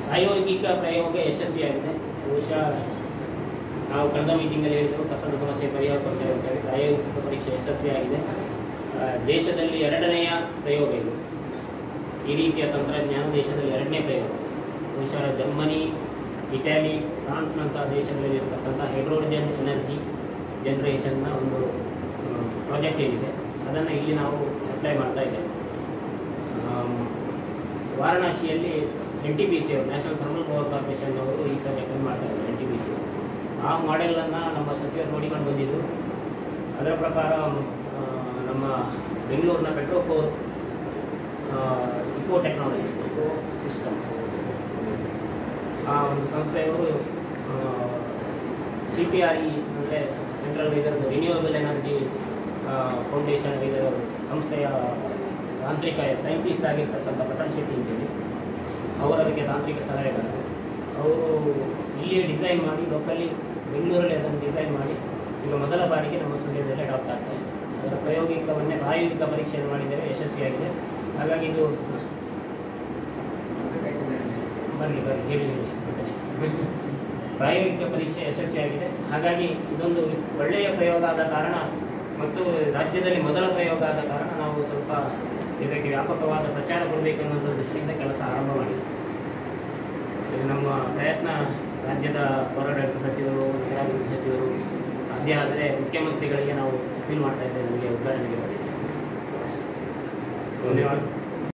ಪ್ರಾಯೋಗಿಕ ಪ್ರಯೋಗ ಯಶಸ್ವಿಯಾಗಿದೆ ಬಹುಶಃ ನಾವು ಕಳೆದ ಮೀಟಿಂಗಲ್ಲಿ ಹೇಳಿದ್ರು ಕಸದ ಸಮಸ್ಯೆ ಪರಿಹಾರ ಕೊಡ್ತೇವೆ ಅಂತೇಳಿ ಪ್ರಾಯೋಗಿಕ ಪರೀಕ್ಷೆ ಯಶಸ್ವಿಯಾಗಿದೆ ಆ, ದೇಶದಲ್ಲಿ ಎರಡನೆಯ ಪ್ರಯೋಗ ಇದು ಈ ರೀತಿಯ ತಂತ್ರಜ್ಞಾನ ದೇಶದಲ್ಲಿ ಎರಡನೇ ಪ್ರಯೋಗ ಬಹುಶಃ ಜರ್ಮನಿ ಇಟಲಿ ಫ್ರಾನ್ಸ್ನಂತಹ ದೇಶಗಳಲ್ಲಿ ಇರತಕ್ಕಂಥ ಹೈಡ್ರೋಜನ್ ಎನರ್ಜಿ ಜನರೇಷನ್ನ ಒಂದು ಪ್ರಾಜೆಕ್ಟ್ ಏನಿದೆ ಅದನ್ನು ಇಲ್ಲಿ ನಾವು ಅಪ್ಲೈ ಮಾಡ್ತಾ ಇದ್ದೇವೆ ಆಮ್, ವಾರಣಾಸಿಯಲ್ಲಿ ಎನ್ ಟಿ ಬಿ ಸಿ ಅವರು ನ್ಯಾಷನಲ್ ಥರ್ಮಲ್ ಪವರ್ ಕಾರ್ಪೊರೇಷನ್ ಅವರು ಈ ಪ್ರಾಜೆಕ್ಟನ್ನು ಮಾಡ್ತಾ ಇದ್ದಾರೆ ಎನ್ ಟಿ ಬಿ ಸಿ ಆ ಮಾಡೆಲನ್ನು ನಮ್ಮ ಸಚಿವರು ನೋಡಿಕೊಂಡು ಬಂದಿದ್ದು ಅದರ ಪ್ರಕಾರ ಆ, ನಮ್ಮ ಬೆಂಗಳೂರಿನ Petrocore eco technologies eco systems ಆ ಒಂದು ಸಂಸ್ಥೆಯವರು ಸಿ ಪಿ ಆರ್ ಇ ಅಂದರೆ ಸೆಂಟ್ರಲ್ ಇದರದ್ದು ರಿನ್ಯೂವಬಲ್ ಎನರ್ಜಿ ಫೌಂಡೇಶನ್ ಇದರ ಸಂಸ್ಥೆಯ ತಾಂತ್ರಿಕ ಸೈಂಟಿಸ್ಟ್ ಆಗಿರ್ತಕ್ಕಂಥ ಪಟನ್ ಶೆಟ್ಟಿ ಅಂತೇಳಿ ಅವರು ಅದಕ್ಕೆ ತಾಂತ್ರಿಕ ಸಲಹೆಗಾರರು ಅವರು ಇಲ್ಲಿಯೇ ಡಿಸೈನ್ ಮಾಡಿ ಲೋಕಲಿ ಬೆಂಗಳೂರಲ್ಲಿ ಅದನ್ನು ಡಿಸೈನ್ ಮಾಡಿ ಈಗ ಮೊದಲ ಬಾರಿಗೆ ನಮ್ಮ ಸುಳ್ಯದಲ್ಲಿ ಅಡಾಪ್ಟ್ ಆಗ್ತಾ ಇದೆ ಅದರ ಪ್ರಾಯೋಗಿಕವನ್ನೇ ಪ್ರಾಯೋಗಿಕ ಪರೀಕ್ಷೆಯನ್ನು ಮಾಡಿದ್ದೇವೆ ಯಶಸ್ವಿಯಾಗಿದೆ ಹಾಗಾಗಿ ಇದು ಬರಲಿ ಬರಲಿ ಹೇಳಿ ಹೇಳಿ ಪ್ರಾಯೋಗಿಕ ಪರೀಕ್ಷೆ ಯಶಸ್ವಿಯಾಗಿದೆ ಹಾಗಾಗಿ ಇದೊಂದು ಒಳ್ಳೆಯ ಪ್ರಯೋಗ ಆದ ಕಾರಣ ಮತ್ತು ರಾಜ್ಯದಲ್ಲಿ ಮೊದಲ ಪ್ರಯೋಗ ಆದ ಕಾರಣ ನಾವು ಸ್ವಲ್ಪ ಇದಕ್ಕೆ ವ್ಯಾಪಕವಾದ ಪ್ರಚಾರ ಕೊಡಬೇಕು ಅನ್ನೋ ದೃಷ್ಟಿಯಿಂದ ಕೆಲಸ ಆರಂಭ ಮಾಡಿದೆ ಇದು ನಮ್ಮ ಪ್ರಯತ್ನ ರಾಜ್ಯದ ಪೌರಾಡಳಿತ ಸಚಿವರು ನಗರಾಭಿವೃದ್ಧಿ ಸಚಿವರು ಸಾಧ್ಯ ಆದರೆ ಮುಖ್ಯಮಂತ್ರಿಗಳಿಗೆ ನಾವು ಅಪೀಲ್ ಮಾಡ್ತಾ ಇದ್ದೇವೆ ನಮಗೆ ಉದ್ಘಾಟನೆಗೆ ಬರಲಿಕ್ಕೆ ಧನ್ಯವಾದ